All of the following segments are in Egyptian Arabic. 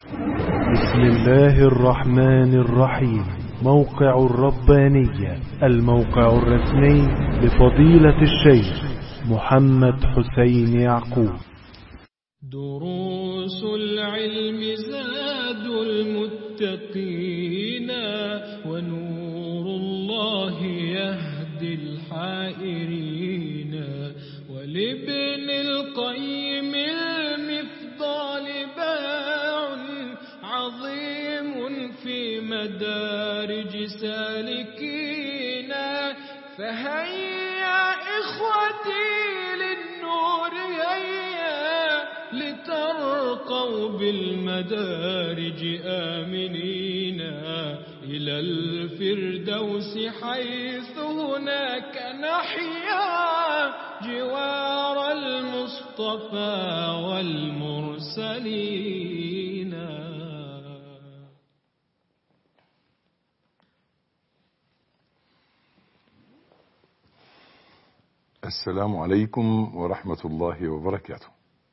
بسم الله الرحمن الرحيم موقع الربانية الموقع الرسمي لفضيلة الشيخ محمد حسين يعقوب دروس العلم زاد المتقين ونور الله يهدي الحائرين ولابن القيم المفضال باع عظيم في مدارج سالكين فهيا إخوتي للنور هيا لترقوا بالمدارج آمنين إلى الفردوس حيث هناك نحيا جوار المصطفى والمرسلين السلام عليكم ورحمة الله وبركاته.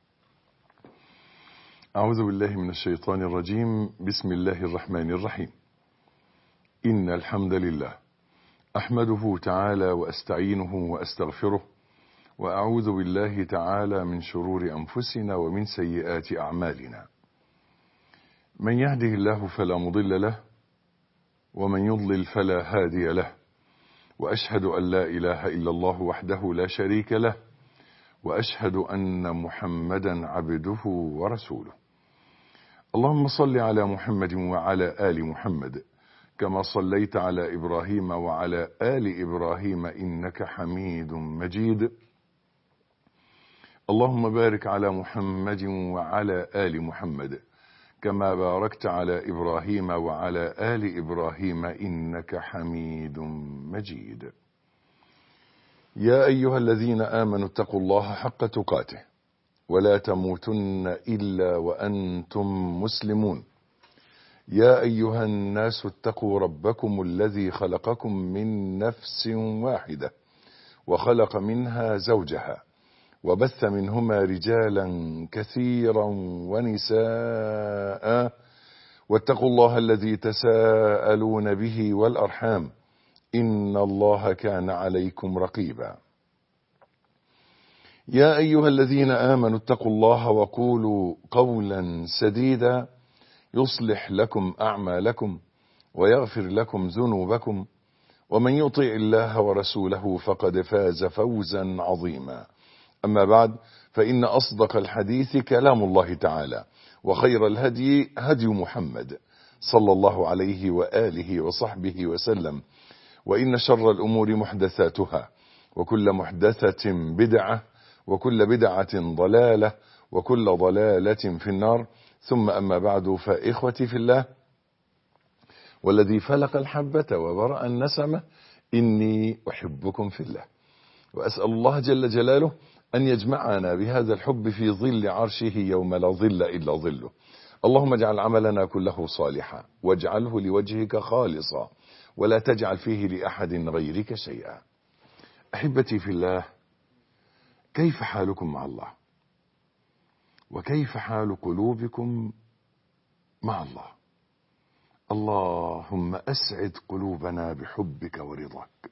أعوذ بالله من الشيطان الرجيم، بسم الله الرحمن الرحيم. إن الحمد لله أحمده تعالى وأستعينه وأستغفره وأعوذ بالله تعالى من شرور أنفسنا ومن سيئات أعمالنا. من يهده الله فلا مضل له ومن يضلل فلا هادي له. واشهد ان لا اله الا الله وحده لا شريك له واشهد ان محمدا عبده ورسوله اللهم صل على محمد وعلى ال محمد كما صليت على ابراهيم وعلى ال ابراهيم انك حميد مجيد اللهم بارك على محمد وعلى ال محمد كما باركت على ابراهيم وعلى ال ابراهيم انك حميد مجيد يا ايها الذين امنوا اتقوا الله حق تقاته ولا تموتن الا وانتم مسلمون يا ايها الناس اتقوا ربكم الذي خلقكم من نفس واحده وخلق منها زوجها وبث منهما رجالا كثيرا ونساء واتقوا الله الذي تساءلون به والارحام ان الله كان عليكم رقيبا يا ايها الذين امنوا اتقوا الله وقولوا قولا سديدا يصلح لكم اعمالكم ويغفر لكم ذنوبكم ومن يطع الله ورسوله فقد فاز فوزا عظيما أما بعد فإن أصدق الحديث كلام الله تعالى وخير الهدي هدي محمد صلى الله عليه وآله وصحبه وسلم وإن شر الأمور محدثاتها وكل محدثة بدعة وكل بدعة ضلالة وكل ضلالة في النار ثم أما بعد فإخوتي في الله والذي فلق الحبة وبرأ النسمة إني أحبكم في الله وأسأل الله جل جلاله أن يجمعنا بهذا الحب في ظل عرشه يوم لا ظل إلا ظله اللهم اجعل عملنا كله صالحا واجعله لوجهك خالصا ولا تجعل فيه لأحد غيرك شيئا أحبتي في الله كيف حالكم مع الله وكيف حال قلوبكم مع الله اللهم أسعد قلوبنا بحبك ورضاك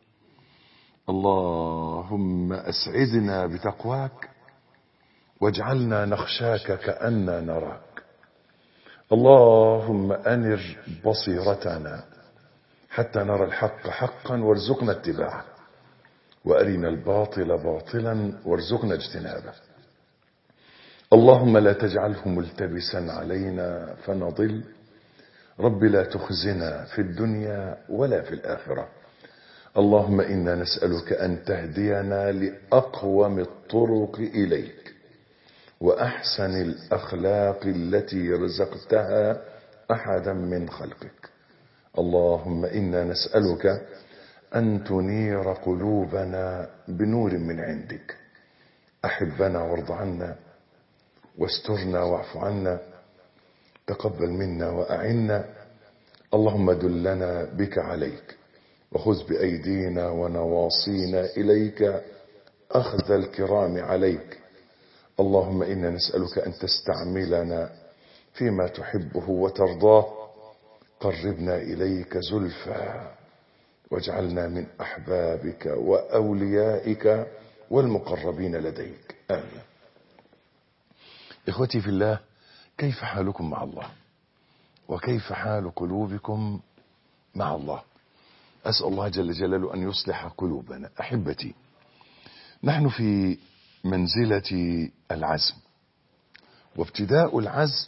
اللهم أسعدنا بتقواك واجعلنا نخشاك كأننا نراك اللهم أنر بصيرتنا حتى نرى الحق حقا وارزقنا اتباعه وأرنا الباطل باطلا وارزقنا اجتنابه اللهم لا تجعله ملتبسا علينا فنضل رب لا تخزنا في الدنيا ولا في الآخرة اللهم إنا نسألك أن تهدينا لأقوم الطرق إليك وأحسن الأخلاق التي رزقتها أحدا من خلقك اللهم إنا نسألك أن تنير قلوبنا بنور من عندك أحبنا وارض عنا واسترنا واعف عنا تقبل منا وأعنا اللهم دلنا بك عليك وخذ بأيدينا ونواصينا إليك أخذ الكرام عليك اللهم إنا نسألك أن تستعملنا فيما تحبه وترضاه قربنا إليك زلفى واجعلنا من أحبابك وأوليائك والمقربين لديك آمين إخوتي في الله كيف حالكم مع الله وكيف حال قلوبكم مع الله أسأل الله جل جلاله أن يصلح قلوبنا أحبتي نحن في منزلة العزم وابتداء العزم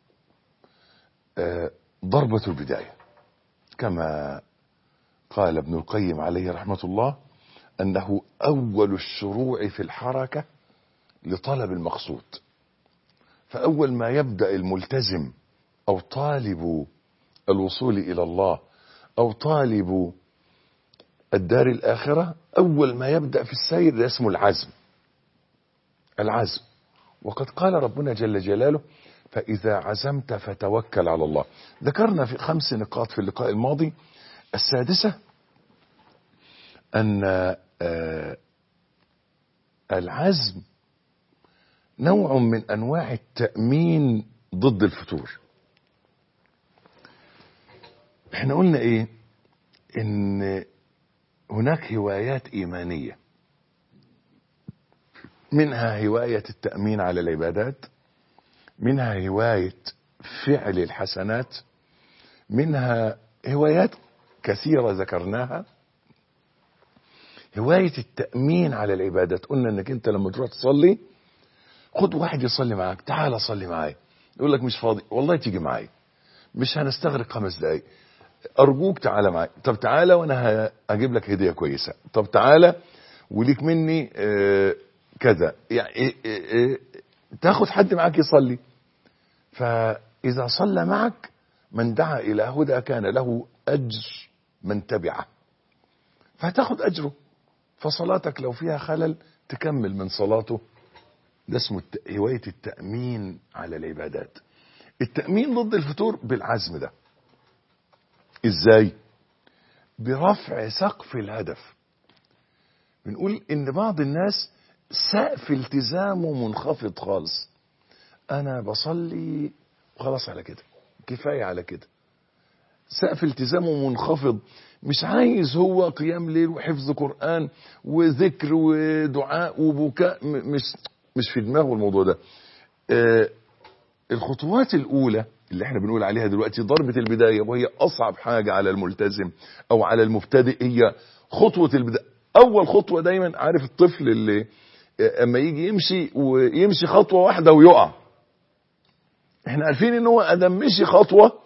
ضربة البداية كما قال ابن القيم عليه رحمة الله أنه أول الشروع في الحركة لطلب المقصود فأول ما يبدأ الملتزم أو طالب الوصول إلى الله أو طالب الدار الآخرة أول ما يبدأ في السير اسمه العزم العزم وقد قال ربنا جل جلاله فإذا عزمت فتوكل على الله ذكرنا في خمس نقاط في اللقاء الماضي السادسة أن العزم نوع من أنواع التأمين ضد الفتور احنا قلنا ايه ان هناك هوايات ايمانية منها هواية التأمين على العبادات منها هواية فعل الحسنات منها هوايات كثيرة ذكرناها هواية التأمين على العبادات قلنا انك انت لما تروح تصلي خد واحد يصلي معاك تعال صلي معايا يقول لك مش فاضي والله تيجي معايا مش هنستغرق خمس دقايق ارجوك تعالى معايا طب تعالى وانا هجيب لك هديه كويسه طب تعالى وليك مني آه كذا يعني إيه إيه إيه تاخد حد معاك يصلي فاذا صلى معك من دعا الى هدى كان له اجر من تبعه فهتاخد اجره فصلاتك لو فيها خلل تكمل من صلاته ده اسمه هوايه التامين على العبادات التامين ضد الفتور بالعزم ده ازاي برفع سقف الهدف بنقول ان بعض الناس سقف التزامه منخفض خالص انا بصلي وخلاص على كده كفايه على كده سقف التزامه منخفض مش عايز هو قيام ليل وحفظ قران وذكر ودعاء وبكاء مش مش في دماغه الموضوع ده آه الخطوات الاولى اللي احنا بنقول عليها دلوقتي ضربة البداية وهي أصعب حاجة على الملتزم أو على المبتدئ هي خطوة البداية أول خطوة دايما عارف الطفل اللي أما يجي يمشي ويمشي خطوة واحدة ويقع احنا عارفين ان هو ادم مشي خطوة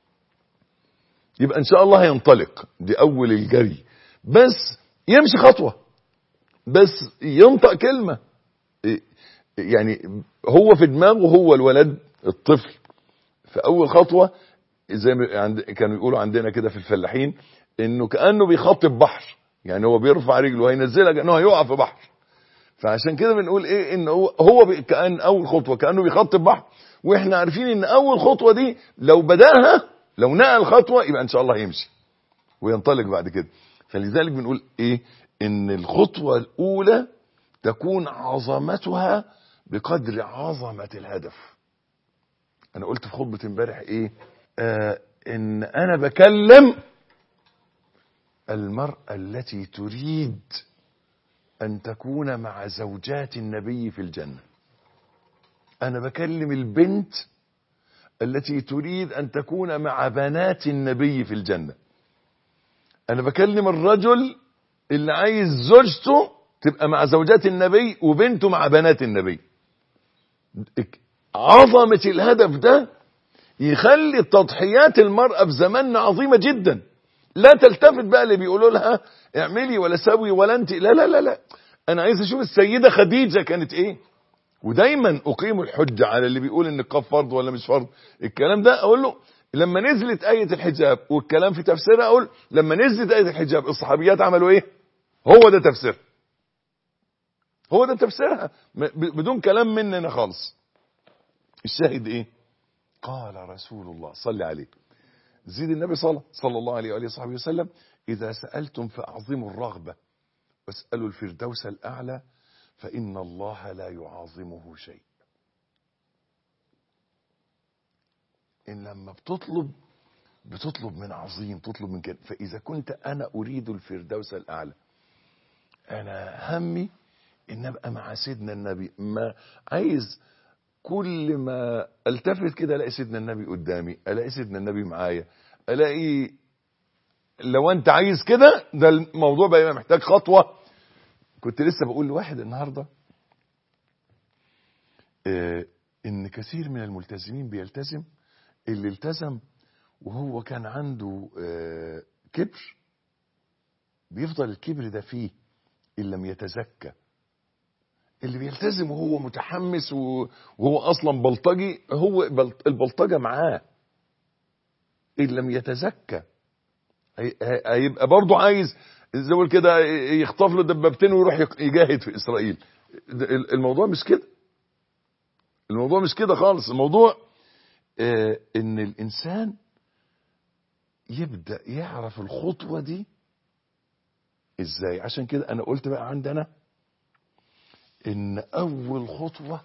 يبقى ان شاء الله هينطلق دي اول الجري بس يمشي خطوة بس ينطق كلمة يعني هو في دماغه هو الولد الطفل في اول خطوه زي ما عند كانوا يقولوا عندنا كده في الفلاحين انه كانه بيخاطب بحر يعني هو بيرفع رجله هينزلها كانه هيقع في بحر فعشان كده بنقول ايه ان هو هو كان اول خطوه كانه بيخاطب بحر واحنا عارفين ان اول خطوه دي لو بداها لو نقل خطوه يبقى ان شاء الله هيمشي وينطلق بعد كده فلذلك بنقول ايه ان الخطوه الاولى تكون عظمتها بقدر عظمه الهدف انا قلت في خطبه امبارح ايه آه ان انا بكلم المراه التي تريد ان تكون مع زوجات النبي في الجنه انا بكلم البنت التي تريد ان تكون مع بنات النبي في الجنه انا بكلم الرجل اللي عايز زوجته تبقى مع زوجات النبي وبنته مع بنات النبي عظمة الهدف ده يخلي تضحيات المرأة في زماننا عظيمة جدا لا تلتفت بقى اللي بيقولوا لها اعملي ولا سوي ولا انت لا لا لا لا انا عايز اشوف السيدة خديجة كانت ايه ودايما اقيم الحجة على اللي بيقول ان القاف فرض ولا مش فرض الكلام ده اقول له لما نزلت آية الحجاب والكلام في تفسيرها اقول لما نزلت آية الحجاب الصحابيات عملوا ايه هو ده تفسير هو ده تفسيرها بدون كلام مننا خالص الشاهد ايه قال رسول الله صلى عليه زيد النبي صلى صلى الله عليه وآله وصحبه وسلم إذا سألتم فأعظموا الرغبة واسألوا الفردوس الأعلى فإن الله لا يعظمه شيء ان لما بتطلب بتطلب من عظيم تطلب من كده فاذا كنت انا اريد الفردوس الاعلى انا همي ان ابقى مع سيدنا النبي ما عايز كل ما التفت كده الاقي سيدنا النبي قدامي الاقي سيدنا النبي معايا الاقي لو انت عايز كده ده الموضوع بقى محتاج خطوه كنت لسه بقول لواحد النهارده آه، ان كثير من الملتزمين بيلتزم اللي التزم وهو كان عنده آه، كبر بيفضل الكبر ده فيه ان لم يتزكى اللي بيلتزم وهو متحمس و- وهو اصلا بلطجي هو بلط- البلطجه معاه ان لم يتزكى هي- هي- هيبقى برضه عايز زي ما بقول كده يخطف له دبابتين ويروح يق- يجاهد في اسرائيل ده- الموضوع مش كده الموضوع مش كده خالص الموضوع آه، ان الانسان يبدا يعرف الخطوه دي ازاي عشان كده انا قلت بقى عندنا ان اول خطوه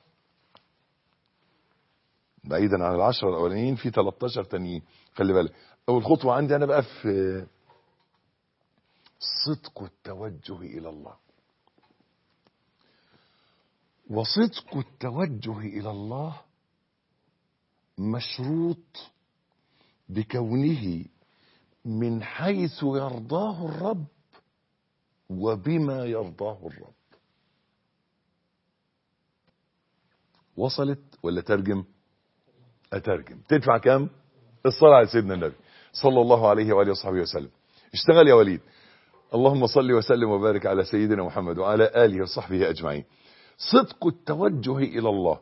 بعيدا عن العشرة الاولانيين في 13 تانيين خلي بالك اول خطوه عندي انا بقى في صدق التوجه الى الله وصدق التوجه الى الله مشروط بكونه من حيث يرضاه الرب وبما يرضاه الرب وصلت ولا ترجم اترجم تدفع كام الصلاة على سيدنا النبي صلى الله عليه وآله وصحبه وسلم اشتغل يا وليد اللهم صل وسلم وبارك على سيدنا محمد وعلى آله وصحبه أجمعين صدق التوجه إلى الله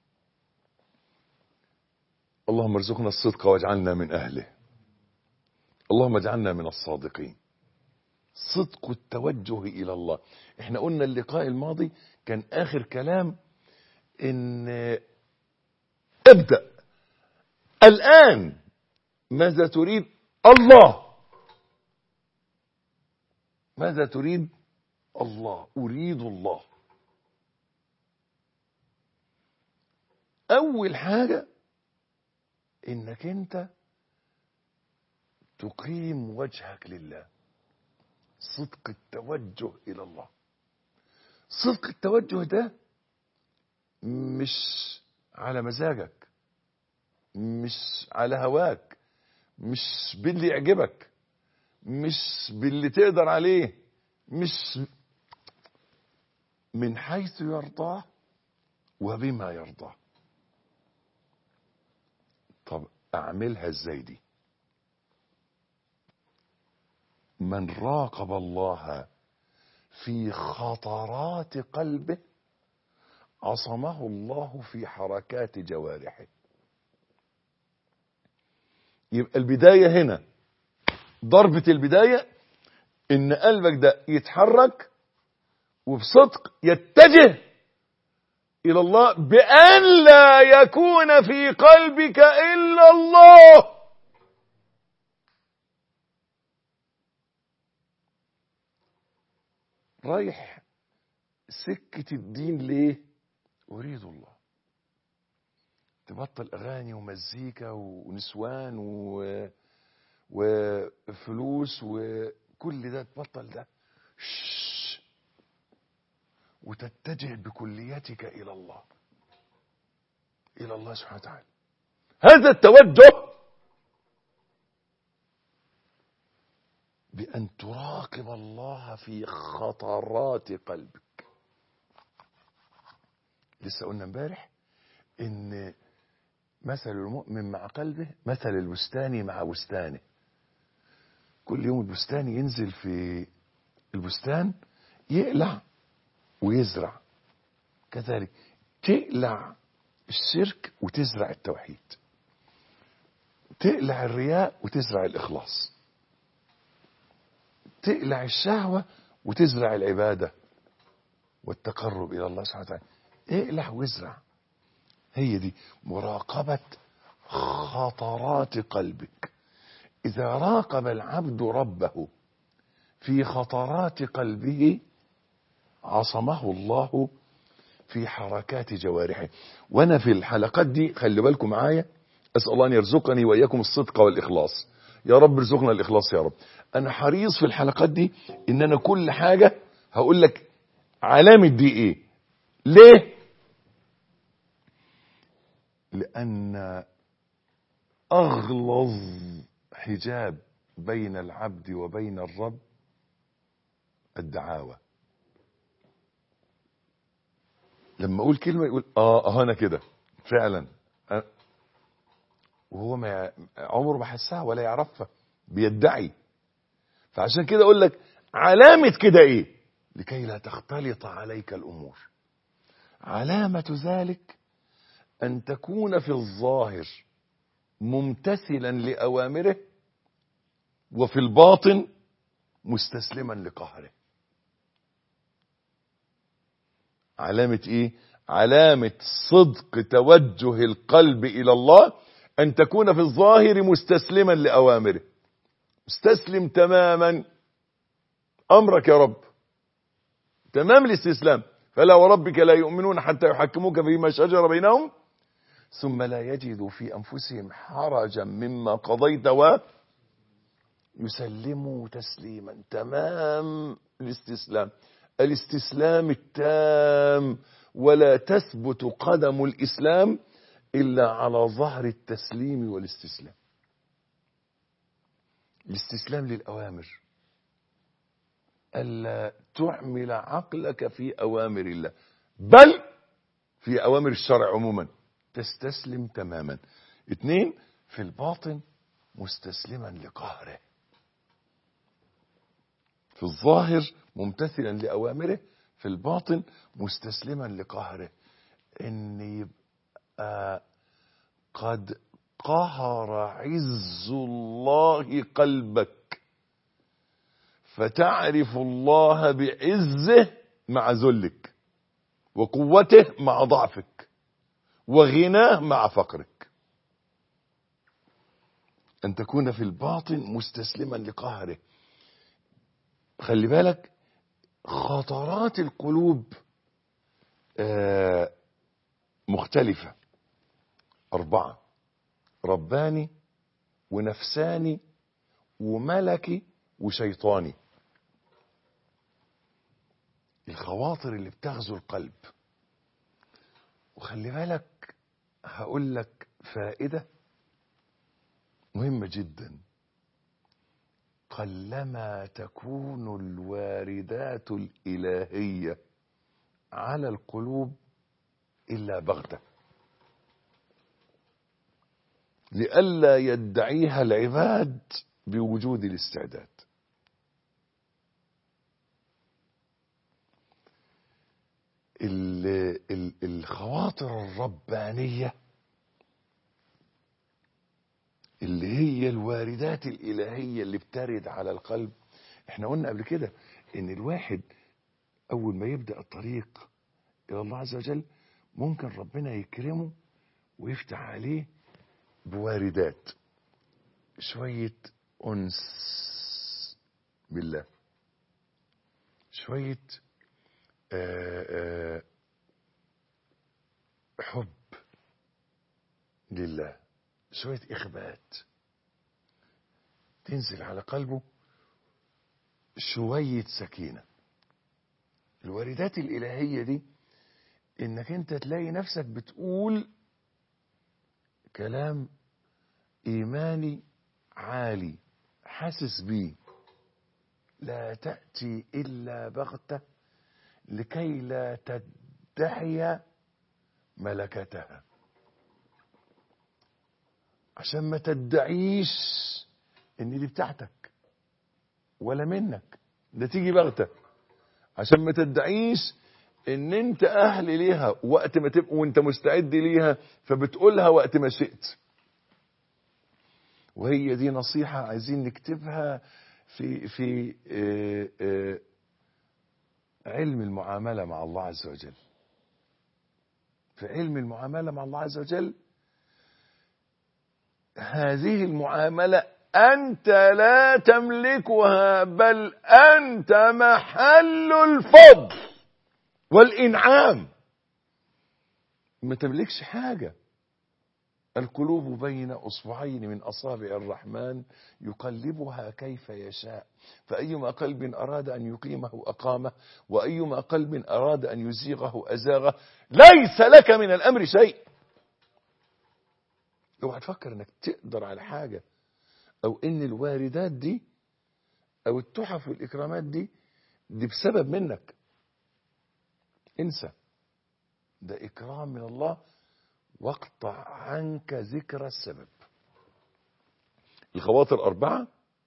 اللهم ارزقنا الصدق واجعلنا من أهله اللهم اجعلنا من الصادقين صدق التوجه إلى الله احنا قلنا اللقاء الماضي كان آخر كلام ان ابدأ الآن ماذا تريد الله ماذا تريد الله أريد الله أول حاجة إنك أنت تقيم وجهك لله صدق التوجه إلى الله صدق التوجه ده مش على مزاجك مش على هواك مش باللي يعجبك مش باللي تقدر عليه مش من حيث يرضاه وبما يرضاه طب اعملها ازاي دي من راقب الله في خطرات قلبه عصمه الله في حركات جوارحه يبقى البداية هنا ضربة البداية ان قلبك ده يتحرك وبصدق يتجه الى الله بان لا يكون في قلبك الا الله رايح سكة الدين ليه اريد الله تبطل اغاني ومزيكا ونسوان و... وفلوس وكل ده تبطل ده شش. وتتجه بكليتك الى الله الى الله سبحانه وتعالى هذا التوجه بان تراقب الله في خطرات قلبك لسه قلنا امبارح ان مثل المؤمن مع قلبه مثل البستاني مع بستانه كل يوم البستاني ينزل في البستان يقلع ويزرع كذلك تقلع الشرك وتزرع التوحيد تقلع الرياء وتزرع الإخلاص تقلع الشهوة وتزرع العبادة والتقرب إلى الله سبحانه وتعالى اقلع وازرع هي دي مراقبة خطرات قلبك إذا راقب العبد ربه في خطرات قلبه عصمه الله في حركات جوارحه وانا في الحلقات دي خلي بالكم معايا أسأل الله أن يرزقني وإياكم الصدق والإخلاص يا رب ارزقنا الإخلاص يا رب أنا حريص في الحلقات دي إن أنا كل حاجة هقول لك علامة دي إيه ليه لأن أغلظ حجاب بين العبد وبين الرب الدعاوى لما اقول كلمه يقول اه اه انا كده فعلا أه وهو ما عمره ما حسها ولا يعرفها بيدعي فعشان كده اقول لك علامه كده ايه لكي لا تختلط عليك الامور علامه ذلك ان تكون في الظاهر ممتثلا لاوامره وفي الباطن مستسلما لقهره علامة ايه علامة صدق توجه القلب الى الله ان تكون في الظاهر مستسلما لأوامره مستسلم تماما امرك يا رب تمام الاستسلام فلا وربك لا يؤمنون حتى يحكموك فيما شجر بينهم ثم لا يجدوا في انفسهم حرجا مما قضيت و يسلموا تسليما تمام الاستسلام الاستسلام التام ولا تثبت قدم الإسلام إلا على ظهر التسليم والاستسلام الاستسلام للأوامر ألا تعمل عقلك في أوامر الله بل في أوامر الشرع عموما تستسلم تماما اثنين في الباطن مستسلما لقهره في الظاهر ممتثلا لأوامره في الباطن مستسلما لقهره ان يبقى قد قهر عز الله قلبك فتعرف الله بعزه مع ذلك وقوته مع ضعفك وغناه مع فقرك ان تكون في الباطن مستسلما لقهره خلي بالك خطرات القلوب آه مختلفة أربعة رباني ونفساني وملكي وشيطاني الخواطر اللي بتغزو القلب وخلي بالك هقول لك فائدة مهمة جدا قلما تكون الواردات الإلهية على القلوب إلا بغتة لئلا يدعيها العباد بوجود الاستعداد الخواطر الربانيه اللي هي الواردات الإلهية اللي بترد على القلب احنا قلنا قبل كده ان الواحد اول ما يبدأ الطريق الى الله عز وجل ممكن ربنا يكرمه ويفتح عليه بواردات شوية أنس بالله شوية آآ آآ حب لله شوية إخبات تنزل على قلبه شوية سكينة الواردات الإلهية دي إنك أنت تلاقي نفسك بتقول كلام إيماني عالي حاسس بيه لا تأتي إلا بغتة لكي لا تدعي ملكتها عشان ما تدعيش ان دي بتاعتك ولا منك ده تيجي بغتة عشان ما تدعيش ان انت اهل ليها وقت ما تبقى وانت مستعد ليها فبتقولها وقت ما شئت وهي دي نصيحة عايزين نكتبها في في آآ آآ علم المعاملة مع الله عز وجل في علم المعاملة مع الله عز وجل هذه المعاملة أنت لا تملكها بل أنت محل الفضل والإنعام ما تملكش حاجة القلوب بين أصبعين من أصابع الرحمن يقلبها كيف يشاء فأيما قلب أراد أن يقيمه أقامه وأيما قلب أراد أن يزيغه أزاغه ليس لك من الأمر شيء اوعى تفكر انك تقدر على حاجة او ان الواردات دي او التحف والاكرامات دي دي بسبب منك انسى ده اكرام من الله واقطع عنك ذكر السبب الخواطر أربعة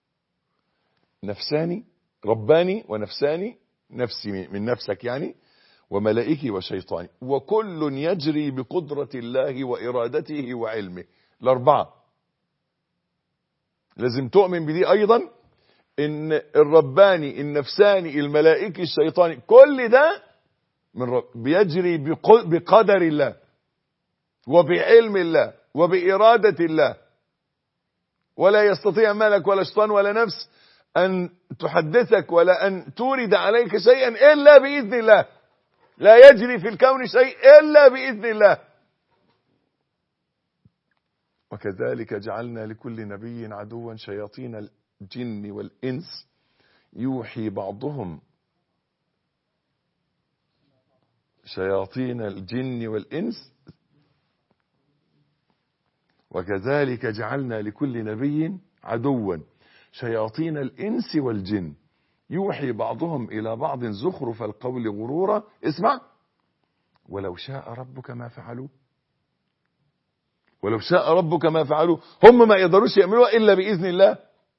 نفساني رباني ونفساني نفسي من نفسك يعني وملائكي وشيطاني وكل يجري بقدرة الله وإرادته وعلمه الأربعة لازم تؤمن بدي أيضا إن الرباني النفساني الملائكي الشيطاني كل ده من رب بيجري بقدر الله وبعلم الله وبإرادة الله ولا يستطيع ملك ولا شيطان ولا نفس أن تحدثك ولا أن تورد عليك شيئا إلا بإذن الله لا يجري في الكون شيء إلا بإذن الله وكذلك جعلنا لكل نبي عدوا شياطين الجن والإنس يوحي بعضهم شياطين الجن والإنس وكذلك جعلنا لكل نبي عدوا شياطين الإنس والجن يوحي بعضهم إلى بعض زخرف القول غرورا اسمع ولو شاء ربك ما فعلوه ولو شاء ربك ما فعلوه هم ما يقدروش يعملوها إلا بإذن الله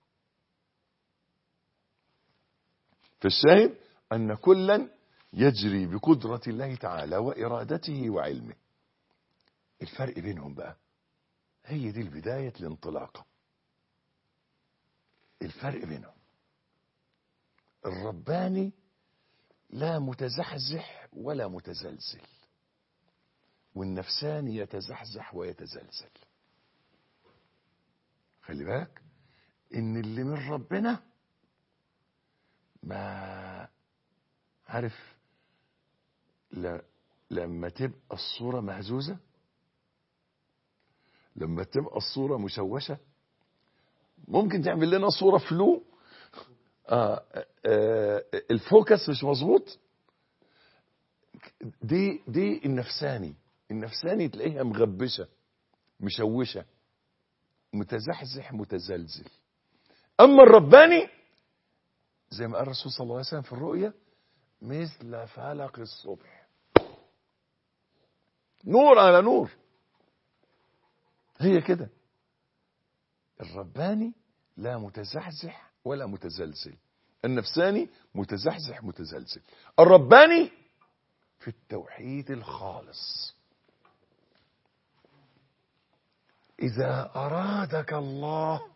فالشاهد أن كلا يجري بقدرة الله تعالى وإرادته وعلمه الفرق بينهم بقى هي دي البداية الانطلاقة الفرق بينهم الرباني لا متزحزح ولا متزلزل والنفساني يتزحزح ويتزلزل خلي بالك ان اللي من ربنا ما عارف لا لما تبقى الصورة مهزوزة لما تبقى الصورة مشوشة ممكن تعمل لنا صورة فلو آه آه الفوكس مش مظبوط دي دي النفساني النفساني تلاقيها مغبشة مشوشة متزحزح متزلزل أما الرباني زي ما قال الرسول صلى الله عليه وسلم في الرؤيا مثل فلق الصبح نور على نور هي كده الرباني لا متزحزح ولا متزلزل النفساني متزحزح متزلزل الرباني في التوحيد الخالص إذا أرادك الله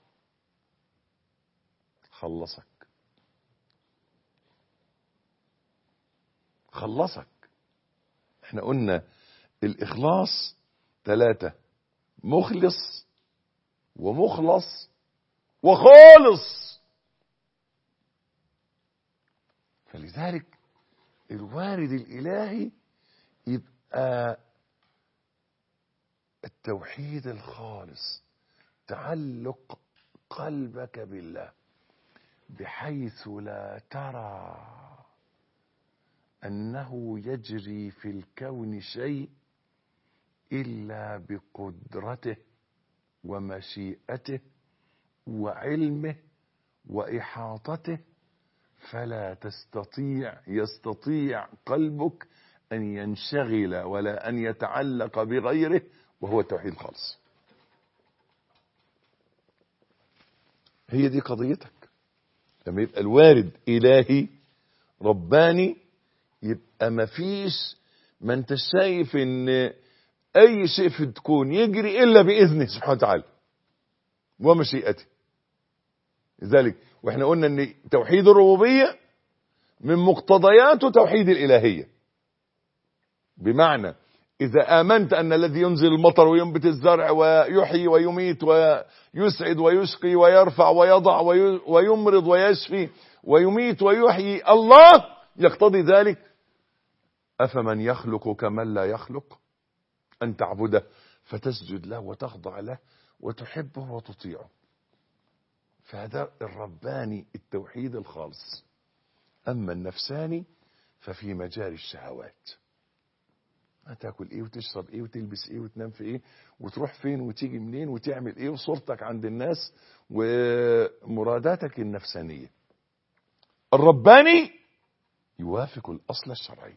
خلصك خلصك احنا قلنا الإخلاص ثلاثة مخلص ومخلص وخالص فلذلك الوارد الإلهي يبقى التوحيد الخالص تعلق قلبك بالله بحيث لا ترى أنه يجري في الكون شيء إلا بقدرته ومشيئته وعلمه وإحاطته فلا تستطيع يستطيع قلبك أن ينشغل ولا أن يتعلق بغيره وهو التوحيد الخالص هي دي قضيتك لما يبقى الوارد إلهي رباني يبقى مفيش ما انت شايف ان اي شيء في الكون يجري الا باذنه سبحانه وتعالى ومشيئته لذلك واحنا قلنا ان توحيد الربوبيه من مقتضياته توحيد الالهيه بمعنى اذا امنت ان الذي ينزل المطر وينبت الزرع ويحيي ويميت ويسعد ويشقي ويرفع ويضع ويمرض ويشفي ويميت ويحيي الله يقتضي ذلك افمن يخلق كمن لا يخلق أن تعبده فتسجد له وتخضع له وتحبه وتطيعه فهذا الرباني التوحيد الخالص أما النفساني ففي مجال الشهوات هتاكل ايه وتشرب ايه وتلبس ايه وتنام في ايه وتروح فين وتيجي منين وتعمل ايه وصورتك عند الناس ومراداتك النفسانية الرباني يوافق الأصل الشرعي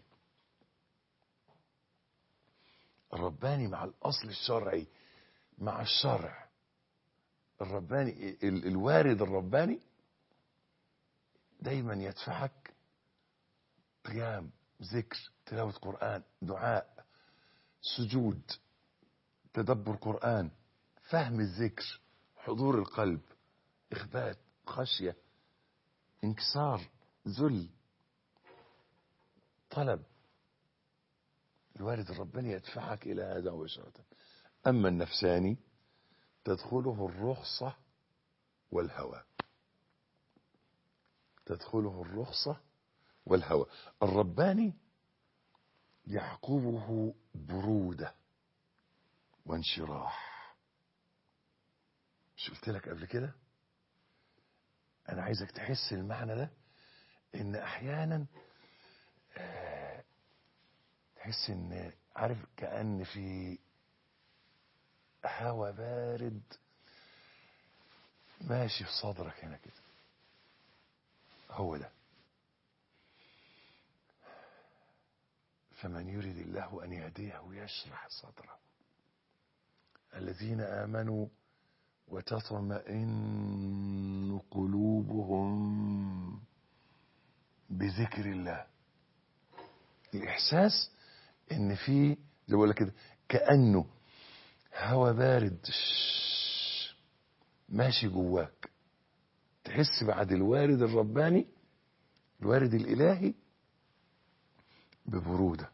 الرباني مع الأصل الشرعي مع الشرع الرباني ال- الوارد الرباني دايما يدفعك قيام ذكر تلاوة قرآن دعاء سجود تدبر قرآن فهم الذكر حضور القلب إخبات خشية انكسار ذل طلب الوارد الرباني يدفعك إلى هذا مباشرة أما النفساني تدخله الرخصة والهوى تدخله الرخصة والهوى الرباني يعقبه برودة وانشراح مش قلت لك قبل كده انا عايزك تحس المعنى ده ان احيانا آه، تحس ان عارف كأن في هوا بارد ماشي في صدرك هنا كده هو ده فمن يريد الله أن يهديه يشرح صدره الذين آمنوا وتطمئن قلوبهم بذكر الله الإحساس إن في زي بقول لك كده كأنه هوا بارد شش، ماشي جواك تحس بعد الوارد الرباني الوارد الإلهي ببرودة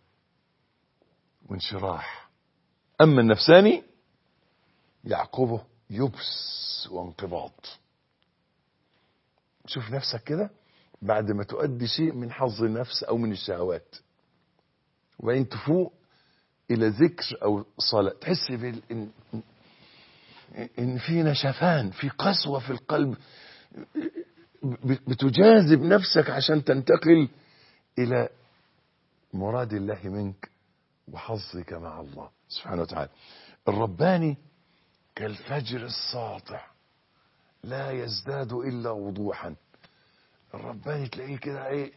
وانشراح أما النفساني يعقبه يبس وانقباض شوف نفسك كده بعد ما تؤدي شيء من حظ النفس أو من الشهوات وبعدين تفوق إلى ذكر أو صلاة تحس بال... إن... إن في نشفان في قسوة في القلب ب- بتجاذب نفسك عشان تنتقل إلى مراد الله منك وحظك مع الله سبحانه وتعالى الرباني كالفجر الساطع لا يزداد إلا وضوحا الرباني تلاقيه كده ايه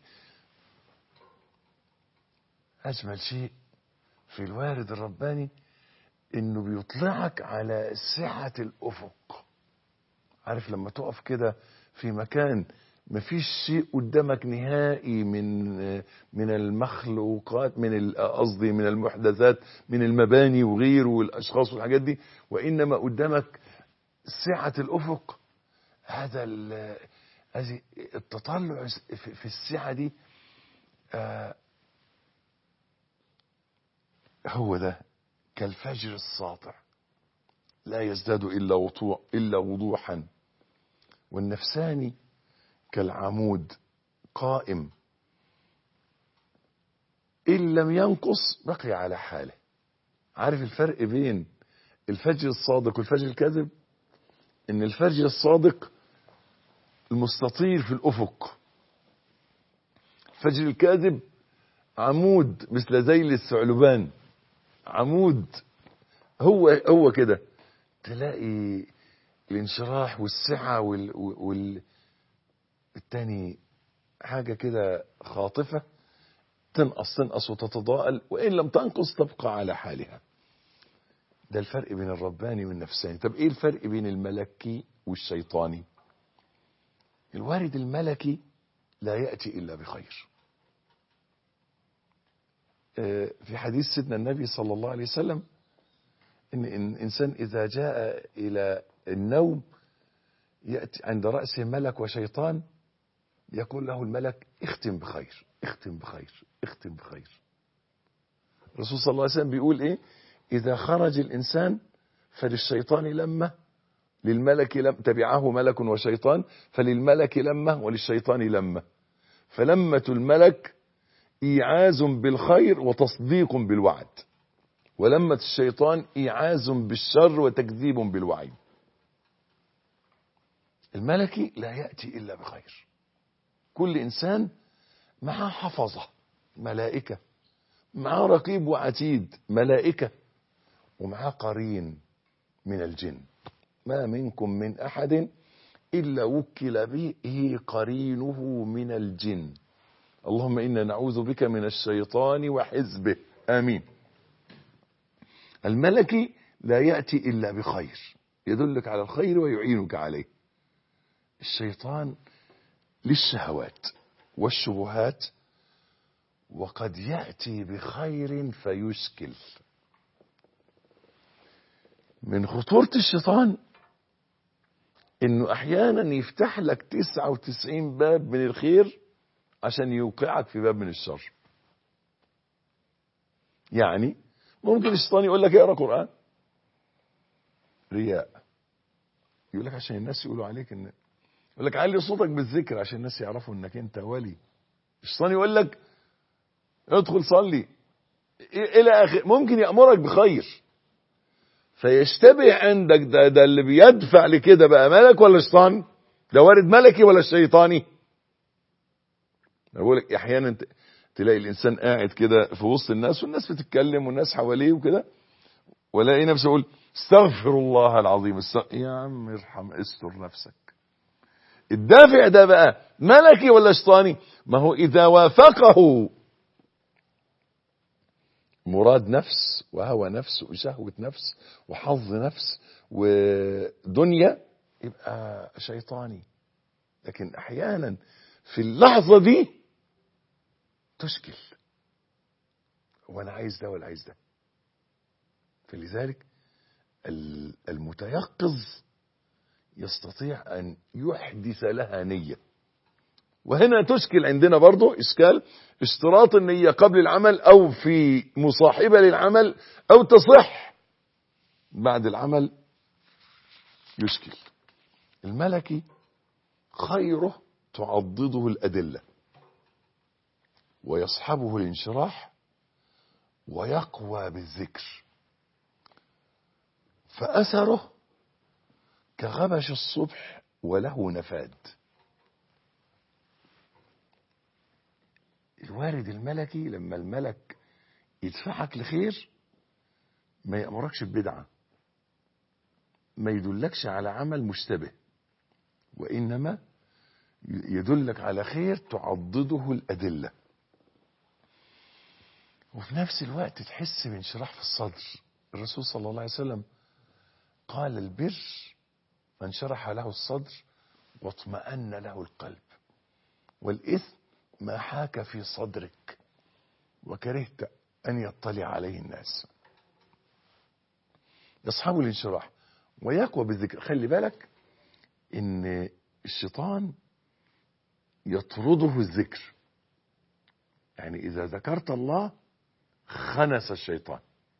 أجمل شيء في الوارد الرباني إنه بيطلعك على سعة الأفق عارف لما تقف كده في مكان مفيش شيء قدامك نهائي من من المخلوقات من ال- قصدي من المحدثات من المباني وغيره والاشخاص والحاجات دي وانما قدامك سعه الافق هذا ال- هذه التطلع في في السعه دي آه، هو ده كالفجر الساطع لا يزداد الا وضوح الا وضوحا والنفساني كالعمود قائم إن لم ينقص بقي على حاله عارف الفرق بين الفجر الصادق والفجر الكاذب إن الفجر الصادق المستطير في الأفق الفجر الكاذب عمود مثل ذيل الثعلبان عمود هو هو كده تلاقي الانشراح والسعة وال, وال التاني حاجة كده خاطفة تنقص تنقص وتتضاءل وإن لم تنقص تبقى على حالها ده الفرق بين الرباني والنفساني طب إيه الفرق بين الملكي والشيطاني الوارد الملكي لا يأتي إلا بخير آه، في حديث سيدنا النبي صلى الله عليه وسلم إن إن الإنسان إذا جاء إلى النوم يأتي عند رأسه ملك وشيطان يقول له الملك اختم بخير اختم بخير اختم بخير الرسول صلى الله عليه وسلم بيقول ايه اذا خرج الانسان فللشيطان لمه للملك لم تبعه ملك وشيطان فللملك لمه وللشيطان لمه فلمة الملك إيعاز بالخير وتصديق بالوعد ولمة الشيطان إيعاز بالشر وتكذيب بالوعيد الملكي لا يأتي إلا بخير كل إنسان معاه حفظة ملائكة معاه رقيب وعتيد ملائكة ومعاه قرين من الجن ما منكم من أحد إلا وكل به قرينه من الجن اللهم إنا نعوذ بك من الشيطان وحزبه آمين الملكي لا يأتي إلا بخير يدلك على الخير ويعينك عليه الشيطان للشهوات والشبهات وقد يأتي بخير فيشكل من خطورة الشيطان انه احيانا يفتح لك 99 باب من الخير عشان يوقعك في باب من الشر يعني ممكن الشيطان يقول لك اقرا قران رياء يقول لك عشان الناس يقولوا عليك ان يقول لك علي صوتك بالذكر عشان الناس يعرفوا انك انت ولي الشيطان يقول لك ادخل صلي الى اخر ممكن يامرك بخير فيشتبه عندك ده ده اللي بيدفع لكده بقى ملك ولا شيطان ده وارد ملكي ولا شيطاني بقول لك احيانا ت- تلاقي الانسان قاعد كده في وسط الناس والناس بتتكلم والناس حواليه وكده ولاقي نفسه يقول استغفر الله العظيم استغ... يا عم ارحم استر نفسك الدافع ده بقى ملكي ولا شيطاني ما هو اذا وافقه مراد نفس وهوى نفس وشهوة نفس وحظ نفس ودنيا يبقى شيطاني لكن احيانا في اللحظة دي تشكل وانا عايز ده ولا عايز ده فلذلك ال- المتيقظ يستطيع ان يحدث لها نيه وهنا تشكل عندنا برضو إشكال اشتراط النية قبل العمل أو في مصاحبة للعمل أو تصح بعد العمل يشكل الملكي خيره تعضده الأدلة ويصحبه الانشراح ويقوى بالذكر فأثره كغبش الصبح وله نفاد الوارد الملكي لما الملك يدفعك لخير ما يأمركش ببدعة ما يدلكش على عمل مشتبه وإنما يدلك على خير تعضده الأدلة وفي نفس الوقت تحس بانشراح في الصدر الرسول صلى الله عليه وسلم قال البر من شرح له الصدر واطمأن له القلب والإثم ما حاك في صدرك وكرهت أن يطلع عليه الناس يصحب الانشراح ويقوى بالذكر خلي بالك ان الشيطان يطرده الذكر يعني اذا ذكرت الله خنس الشيطان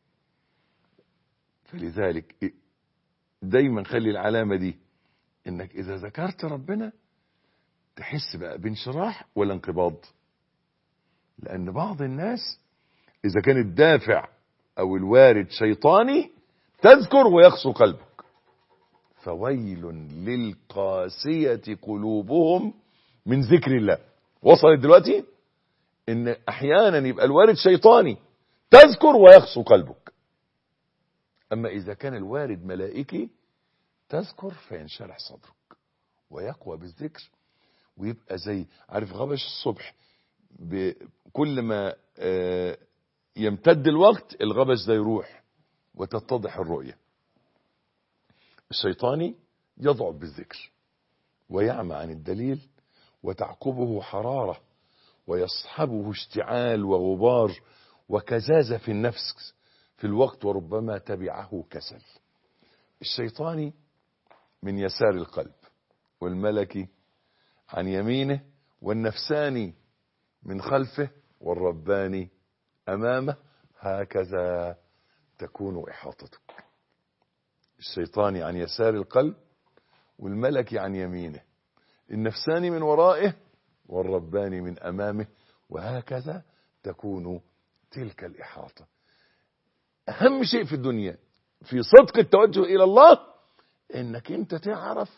فلذلك دايما خلي العلامة دي انك اذا ذكرت ربنا تحس بقى بانشراح ولا انقباض لان بعض الناس اذا كان الدافع او الوارد شيطاني تذكر ويقسو قلبك فويل للقاسية قلوبهم من ذكر الله وصلت دلوقتي ان احيانا يبقى الوارد شيطاني تذكر ويقسو قلبك اما اذا كان الوارد ملائكي تذكر فينشرح صدرك ويقوى بالذكر ويبقى زي عارف غبش الصبح كل ما آه يمتد الوقت الغبش ده يروح وتتضح الرؤية الشيطاني يضعف بالذكر ويعمى عن الدليل وتعقبه حرارة ويصحبه اشتعال وغبار وكزازة في النفس في الوقت وربما تبعه كسل الشيطاني من يسار القلب والملكي عن يمينه والنفساني من خلفه والرباني أمامه هكذا تكون إحاطتك الشيطاني عن يسار القلب والملكي عن يمينه النفساني من ورائه والرباني من أمامه وهكذا تكون تلك الإحاطة اهم شيء في الدنيا في صدق التوجه الى الله انك انت تعرف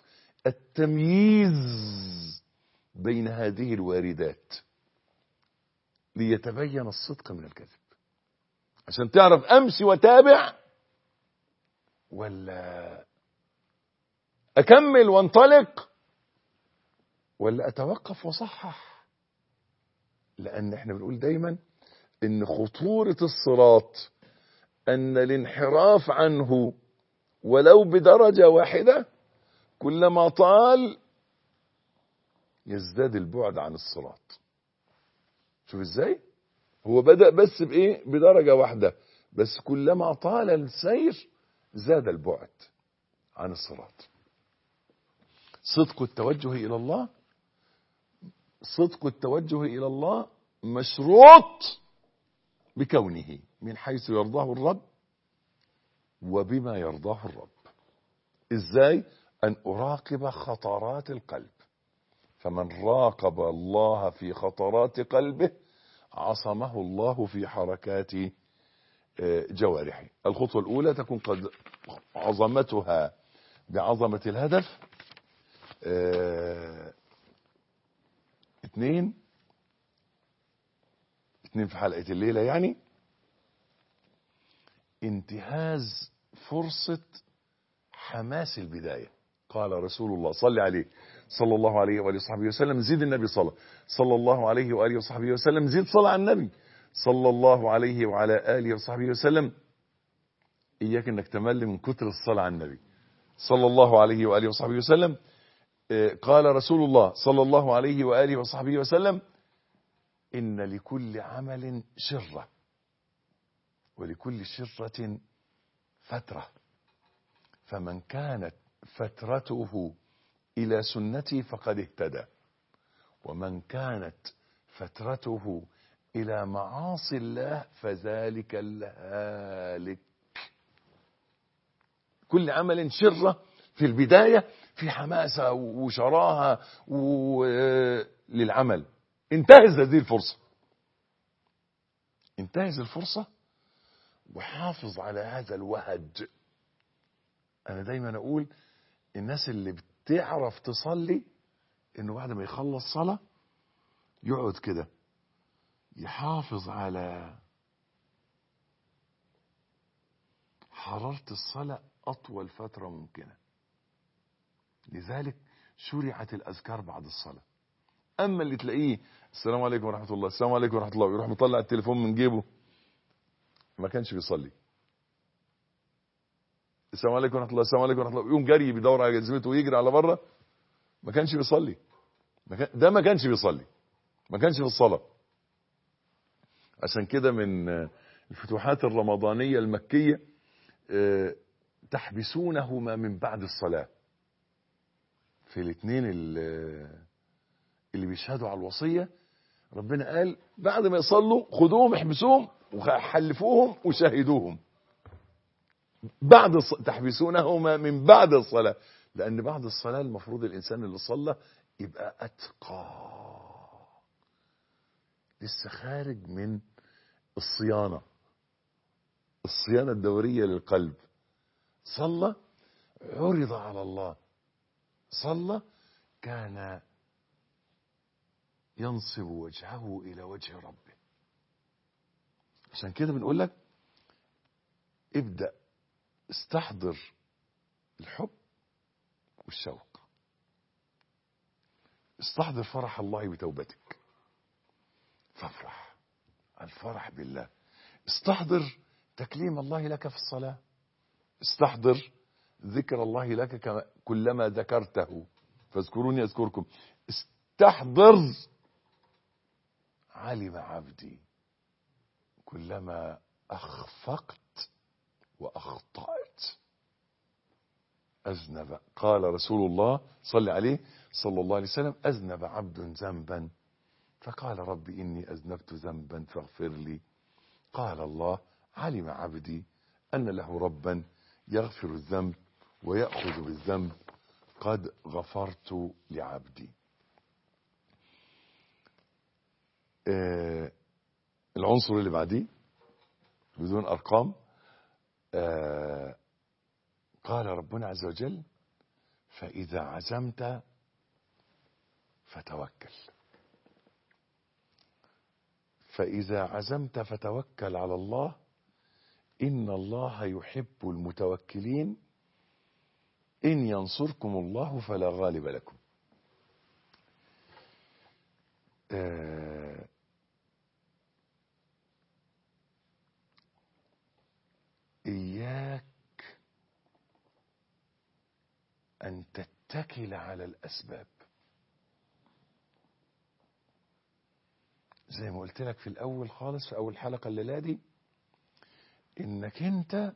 التمييز بين هذه الواردات ليتبين الصدق من الكذب عشان تعرف امشي وتابع ولا اكمل وانطلق ولا اتوقف واصحح لان احنا بنقول دايما ان خطورة الصراط ان الانحراف عنه ولو بدرجة واحدة كلما طال يزداد البعد عن الصراط شوف ازاي هو بدأ بس بايه بدرجة واحدة بس كلما طال السير زاد البعد عن الصراط صدق التوجه الى الله صدق التوجه الى الله مشروط بكونه من حيث يرضاه الرب وبما يرضاه الرب ازاي ان اراقب خطرات القلب فمن راقب الله في خطرات قلبه عصمه الله في حركات جوارحه الخطوة الأولى تكون قد عظمتها بعظمة الهدف اه اثنين اثنين في حلقة الليلة يعني انتهاز فرصة حماس البداية قال رسول الله صلى عليه صلى الله عليه وآله وصحبه وسلم زيد النبي صلى صلى الله عليه وآله وصحبه وسلم زيد صلى على النبي صلى الله عليه وعلى آله وصحبه وسلم إياك أنك تمل من كتر الصلاة على النبي صلى الله عليه وآله وصحبه وسلم قال رسول الله صلى الله عليه وآله وصحبه وسلم إن لكل عمل شرة ولكل شرة فترة فمن كانت فترته إلى سنتي فقد اهتدى ومن كانت فترته إلى معاصي الله فذلك الهالك كل عمل شرة في البداية في حماسة وشراهة للعمل انتهز هذه الفرصة انتهز الفرصة وحافظ على هذا الوهج أنا دايما أقول الناس اللي بتعرف تصلي إنه بعد ما يخلص صلاة يقعد كده يحافظ على حرارة الصلاة أطول فترة ممكنة لذلك شرعت الأذكار بعد الصلاة أما اللي تلاقيه السلام عليكم ورحمة الله السلام عليكم ورحمة الله ويروح مطلع التليفون من جيبه ما كانش بيصلي السلام عليكم ورحمة الله السلام عليكم ورحمة الله يقوم جري بيدور على جزمته ويجري على بره ما كانش بيصلي ما كان ده ما كانش بيصلي ما كانش في الصلاة عشان كده من الفتوحات الرمضانية المكية تحبسونهما من بعد الصلاة في الاثنين اللي بيشهدوا على الوصية ربنا قال بعد ما يصلوا خدوهم احبسوهم وحلفوهم وشاهدوهم بعد تحبسونهما من بعد الصلاة لأن بعد الصلاة المفروض الإنسان اللي صلى يبقى أتقى لسه خارج من الصيانة الصيانة الدورية للقلب صلى عرض على الله صلى كان ينصب وجهه إلى وجه ربه عشان كده بنقول لك ابدأ استحضر الحب والشوق استحضر فرح الله بتوبتك فافرح الفرح بالله استحضر تكليم الله لك في الصلاة استحضر ذكر الله لك كلما ذكرته فاذكروني أذكركم استحضر علم عبدي كلما أخفقت وأخطأت أذنب قال رسول الله صلى عليه صلى الله عليه وسلم أذنب عبد ذنبا فقال رب إني أذنبت ذنبا فاغفر لي قال الله علم عبدي أن له ربا يغفر الذنب ويأخذ بالذنب قد غفرت لعبدي آه العنصر اللي بعديه بدون أرقام آه قال ربنا عز وجل فإذا عزمت فتوكل فإذا عزمت فتوكل على الله إن الله يحب المتوكلين إن ينصركم الله فلا غالب لكم آه إياك أن تتكل على الأسباب زي ما قلت لك في الأول خالص في أول حلقة الليلة دي إنك أنت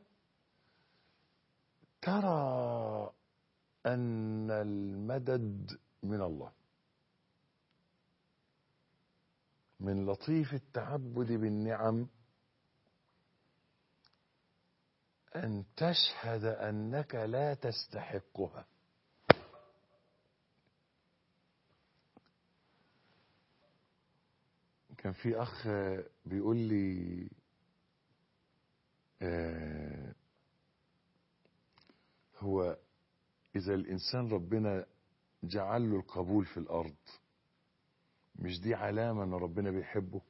ترى أن المدد من الله من لطيف التعبد بالنعم أن تشهد أنك لا تستحقها كان في أخ بيقول لي آه هو إذا الإنسان ربنا جعل له القبول في الأرض مش دي علامة أن ربنا بيحبه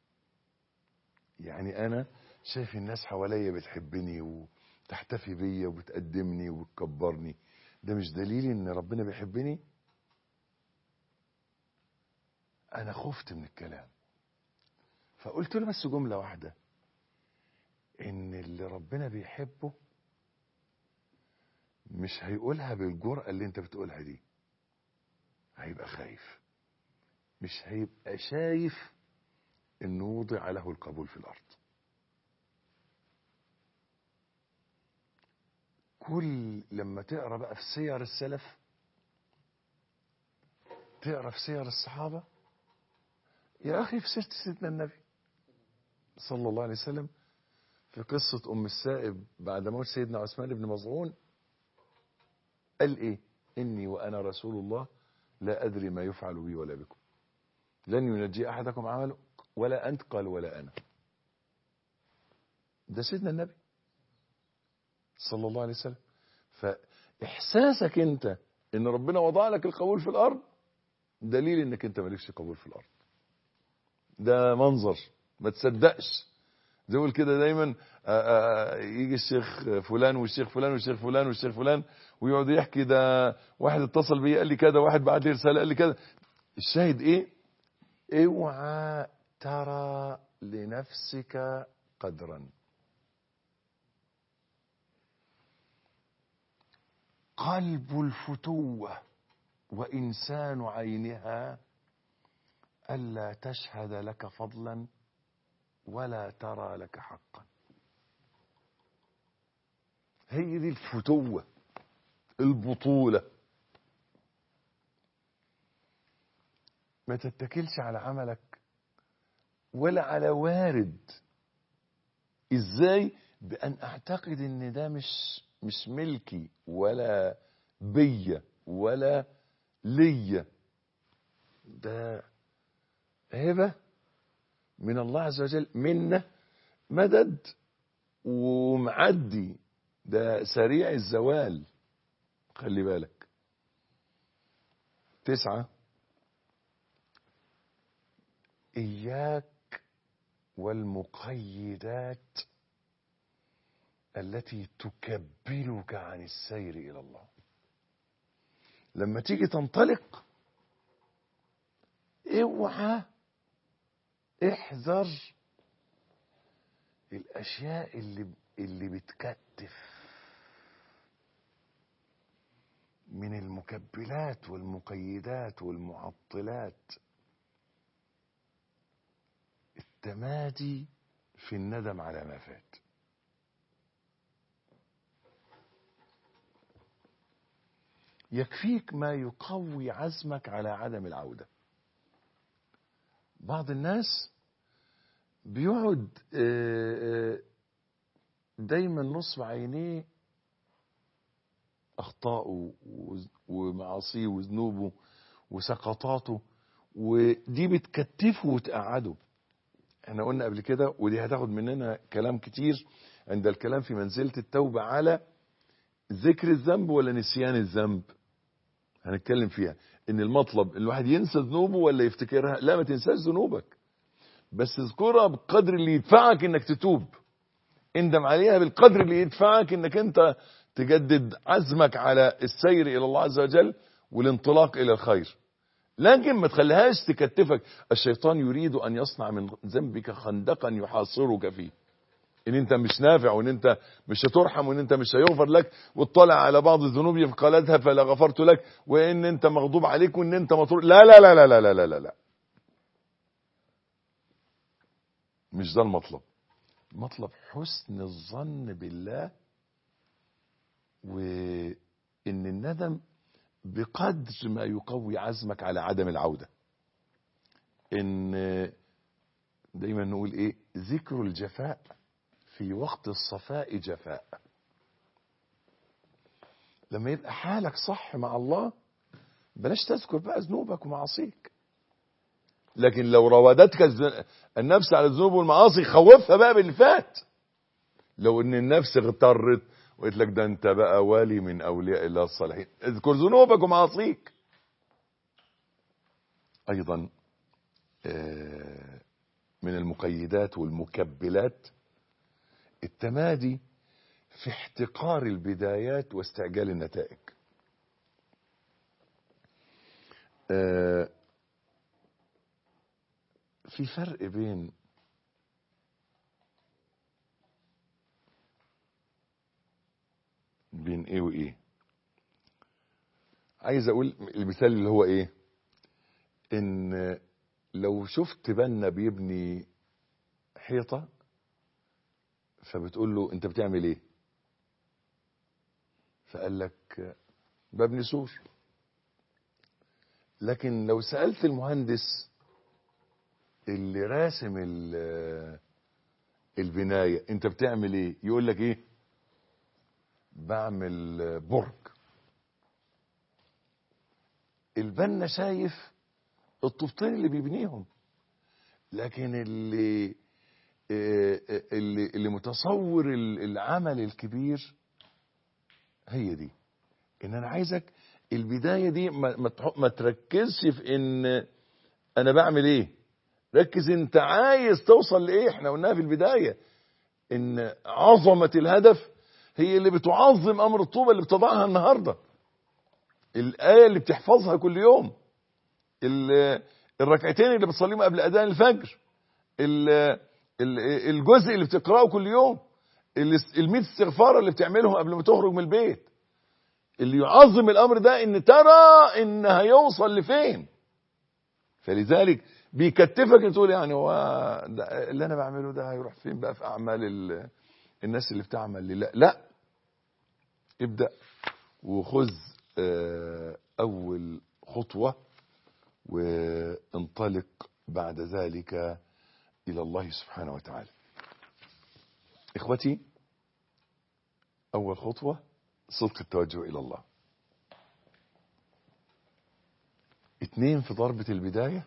يعني أنا شايف الناس حواليا بتحبني وتحتفي بيا وبتقدمني وبتكبرني ده مش دليل ان ربنا بيحبني انا خفت من الكلام فقلت له بس جملة واحدة ان اللي ربنا بيحبه مش هيقولها بالجرأة اللي انت بتقولها دي هيبقى خايف مش هيبقى شايف انه وضع له القبول في الارض كل لما تقرا بقى في سير السلف تقرا في سير الصحابه يا اخي في سيره سيدنا النبي صلى الله عليه وسلم في قصه ام السائب بعد موت سيدنا عثمان بن مظعون قال ايه اني وانا رسول الله لا ادري ما يفعل بي ولا بكم لن ينجي احدكم عمله ولا انت قال ولا انا ده سيدنا النبي صلى الله عليه وسلم فإحساسك أنت إن ربنا وضع لك القبول في الأرض دليل إنك أنت مالكش قبول في الأرض ده منظر ما تصدقش زي يقول كده دايما آآ آآ يجي الشيخ فلان والشيخ فلان والشيخ فلان والشيخ فلان ويقعد يحكي ده واحد اتصل بيا قال لي كذا واحد بعت لي رساله قال لي كذا الشاهد ايه اوعى ترى لنفسك قدرا قلب الفتوة وإنسان عينها ألا تشهد لك فضلا ولا ترى لك حقا هي دي الفتوة البطولة ما تتكلش على عملك ولا على وارد ازاي بأن أعتقد ان ده مش مش ملكي ولا بيا ولا ليا ده هبة من الله عز وجل منه مدد ومعدي ده سريع الزوال خلي بالك تسعة إياك والمقيدات التي تكبلك عن السير إلى الله لما تيجي تنطلق اوعى احذر الاشياء اللي اللي بتكتف من المكبلات والمقيدات والمعطلات التمادي في الندم على ما فات يكفيك ما يقوي عزمك على عدم العودة بعض الناس بيقعد دايما نصب عينيه أخطاءه ومعاصيه وذنوبه وسقطاته ودي بتكتفه وتقعده احنا قلنا قبل كده ودي هتاخد مننا كلام كتير عند الكلام في منزلة التوبة على ذكر الذنب ولا نسيان الذنب هنتكلم فيها ان المطلب الواحد ينسى ذنوبه ولا يفتكرها لا ما تنساش ذنوبك بس اذكرها بقدر اللي يدفعك انك تتوب اندم عليها بالقدر اللي يدفعك انك انت تجدد عزمك على السير الى الله عز وجل والانطلاق الى الخير لكن ما تخليهاش تكتفك الشيطان يريد ان يصنع من ذنبك خندقا يحاصرك فيه ان انت مش نافع وان انت مش هترحم وان انت مش هيغفر لك واطلع على بعض الذنوب فقالتها فلا غفرت لك وان انت مغضوب عليك وان انت مطرود لا لا لا لا لا لا لا لا, لا. مش ده المطلب مطلب حسن الظن بالله وان الندم بقدر ما يقوي عزمك على عدم العودة ان دايما نقول ايه ذكر الجفاء في وقت الصفاء جفاء لما يبقى حالك صح مع الله بلاش تذكر بقى ذنوبك ومعاصيك لكن لو راودتك النفس على الذنوب والمعاصي خوفها بقى باللي فات لو ان النفس اغترت وقلت لك ده انت بقى ولي من اولياء الله الصالحين اذكر ذنوبك ومعاصيك ايضا من المقيدات والمكبلات التمادي في احتقار البدايات واستعجال النتائج في فرق بين بين ايه وايه عايز اقول المثال اللي هو ايه ان لو شفت بنا بيبني حيطة فبتقول له انت بتعمل ايه فقال لك ببني سور لكن لو سألت المهندس اللي راسم البناية انت بتعمل ايه يقول لك ايه بعمل برج البنا شايف الطوبتين اللي بيبنيهم لكن اللي اللي, اللي متصور العمل الكبير هي دي ان انا عايزك البدايه دي ما, ما تركزش في ان انا بعمل ايه ركز انت عايز توصل لايه احنا قلناها في البدايه ان عظمه الهدف هي اللي بتعظم امر الطوبه اللي بتضعها النهارده الايه اللي بتحفظها كل يوم الركعتين اللي بتصليهم قبل اذان الفجر الجزء اللي بتقراه كل يوم ال100 استغفار اللي بتعملهم قبل ما تخرج من البيت اللي يعظم الامر ده ان ترى ان هيوصل لفين فلذلك بيكتفك تقول يعني هو اللي انا بعمله ده هيروح فين بقى في اعمال الناس اللي بتعمل لله لا ابدا وخذ اول خطوه وانطلق بعد ذلك الى الله سبحانه وتعالى اخوتي اول خطوه صدق التوجه الى الله اتنين في ضربه البدايه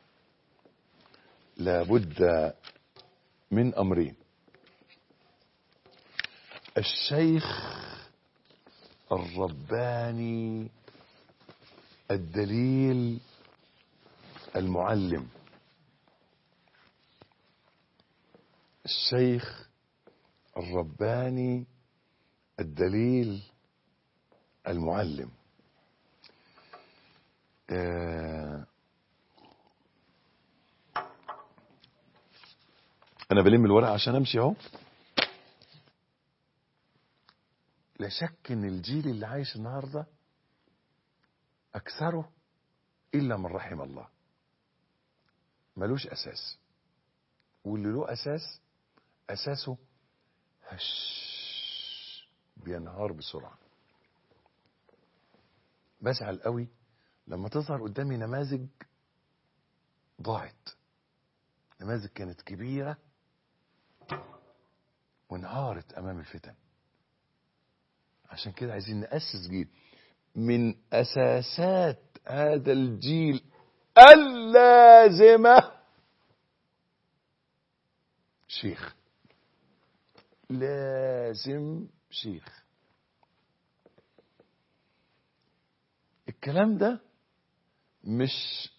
لابد من امرين الشيخ الرباني الدليل المعلم الشيخ الرباني الدليل المعلم آه انا بلم الورق عشان امشي اهو لا شك ان الجيل اللي عايش النهارده اكثره الا من رحم الله ملوش اساس واللي له اساس اساسه هش بينهار بسرعه بزعل قوي لما تظهر قدامي نماذج ضاعت نماذج كانت كبيره وانهارت امام الفتن عشان كده عايزين نأسس جيل من أساسات هذا الجيل اللازمة شيخ لازم شيخ الكلام ده مش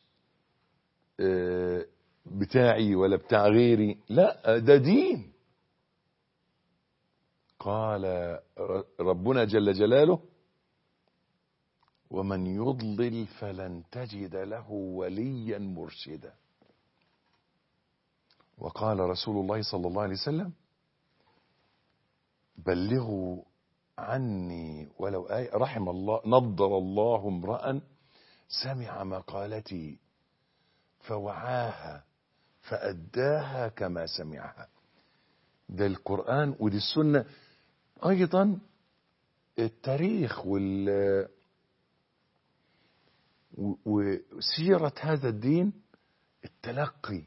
آه، بتاعي ولا بتاع غيري لا ده دين قال ر- ربنا جل جلاله ومن يضلل فلن تجد له وليا مرشدا وقال رسول الله صلى الله عليه وسلم بلغوا عني ولو آية رحم الله نضر الله امرأ سمع مقالتي فوعاها فأداها كما سمعها ده القرآن ودي السنة أيضا التاريخ وال و- وسيرة هذا الدين التلقي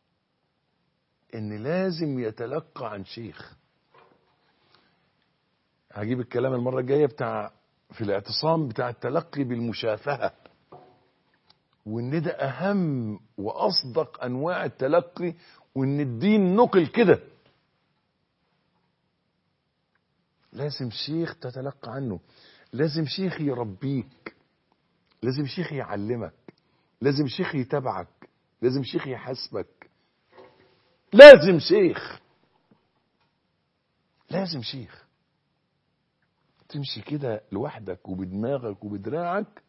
ان لازم يتلقى عن شيخ هجيب الكلام المرة الجاية بتاع في الاعتصام بتاع التلقي بالمشافهة وان ده اهم واصدق انواع التلقي وان الدين نقل كده لازم شيخ تتلقى عنه لازم شيخ يربيك لازم شيخ يعلمك لازم شيخ يتابعك لازم شيخ يحاسبك لازم شيخ لازم شيخ تمشي كده لوحدك وبدماغك وبدراعك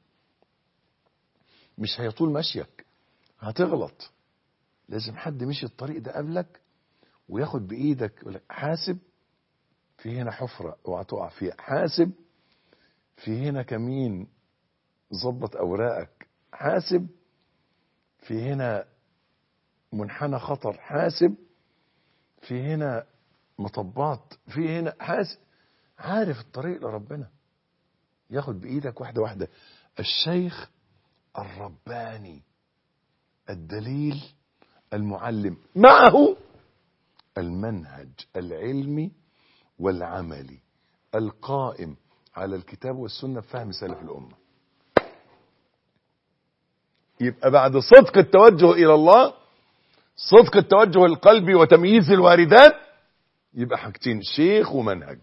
مش هيطول مشيك هتغلط لازم حد مشي الطريق ده قبلك وياخد بايدك يقول لك حاسب في هنا حفرة اوعى تقع فيها حاسب في هنا كمين ظبط اوراقك حاسب في هنا منحنى خطر حاسب في هنا مطبات في هنا حاسب عارف الطريق لربنا ياخد بايدك واحده واحده الشيخ الرباني الدليل المعلم معه المنهج العلمي والعملي القائم على الكتاب والسنه بفهم سلف الامه يبقى بعد صدق التوجه الى الله صدق التوجه القلبي وتمييز الواردات يبقى حاجتين شيخ ومنهج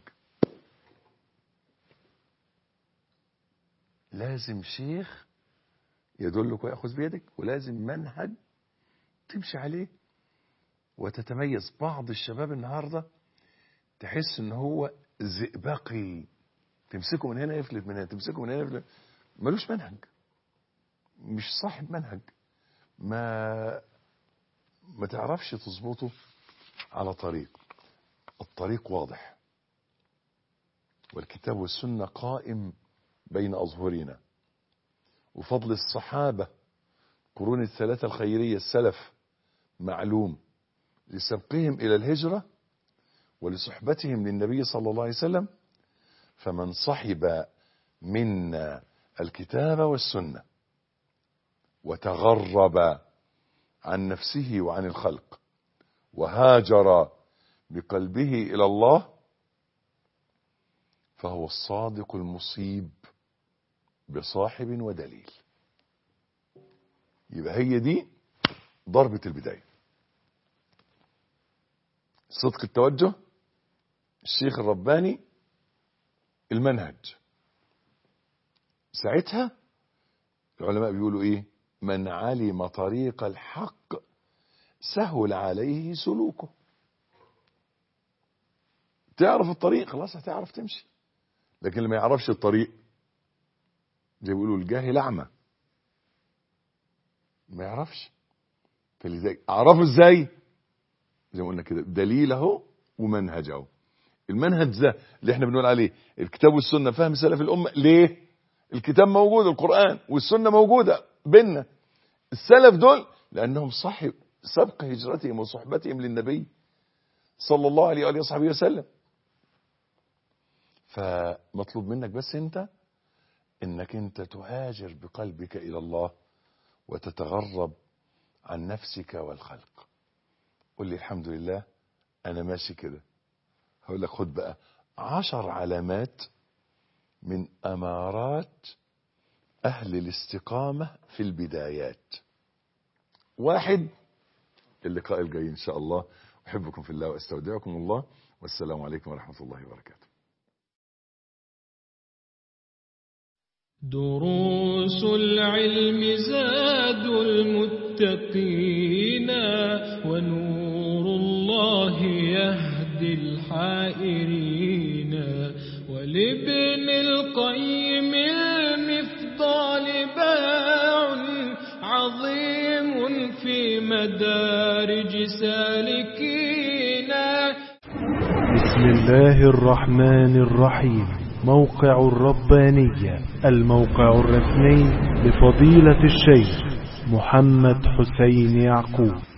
لازم شيخ يدلك ويأخذ بيدك ولازم منهج تمشي عليه وتتميز بعض الشباب النهاردة تحس ان هو زئبقي تمسكه من هنا يفلت من هنا تمسكه من هنا يفلت ملوش منهج مش صاحب منهج ما ما تعرفش تظبطه على طريق الطريق واضح والكتاب والسنة قائم بين أظهرنا وفضل الصحابة قرون الثلاثة الخيرية السلف معلوم لسبقهم إلى الهجرة ولصحبتهم للنبي صلى الله عليه وسلم فمن صحب منا الكتاب والسنة وتغرب عن نفسه وعن الخلق وهاجر بقلبه إلى الله فهو الصادق المصيب بصاحب ودليل يبقى هي دي ضربة البداية صدق التوجه الشيخ الرباني المنهج ساعتها العلماء بيقولوا ايه من علم طريق الحق سهل عليه سلوكه تعرف الطريق خلاص هتعرف تمشي لكن اللي ما يعرفش الطريق زي بيقولوا الجاهل اعمى ما يعرفش فلذلك اعرفه ازاي زي ما قلنا كده دليل اهو ومنهج اهو المنهج ده اللي احنا بنقول عليه الكتاب والسنه فهم سلف الامه ليه الكتاب موجود القران والسنه موجوده بيننا السلف دول لانهم صاحب سبق هجرتهم وصحبتهم للنبي صلى الله عليه واله وصحبه وسلم فمطلوب منك بس انت انك انت تهاجر بقلبك الى الله وتتغرب عن نفسك والخلق قل لي الحمد لله انا ماشي كده هقول لك خد بقى عشر علامات من امارات اهل الاستقامة في البدايات واحد اللقاء الجاي ان شاء الله احبكم في الله واستودعكم الله والسلام عليكم ورحمة الله وبركاته دروس العلم زاد المتقين ونور الله يهدي الحائرين ولابن القيم المفضال باع عظيم في مدارج سالكين بسم الله الرحمن الرحيم موقع الربانية الموقع الرسمي لفضيلة الشيخ محمد حسين يعقوب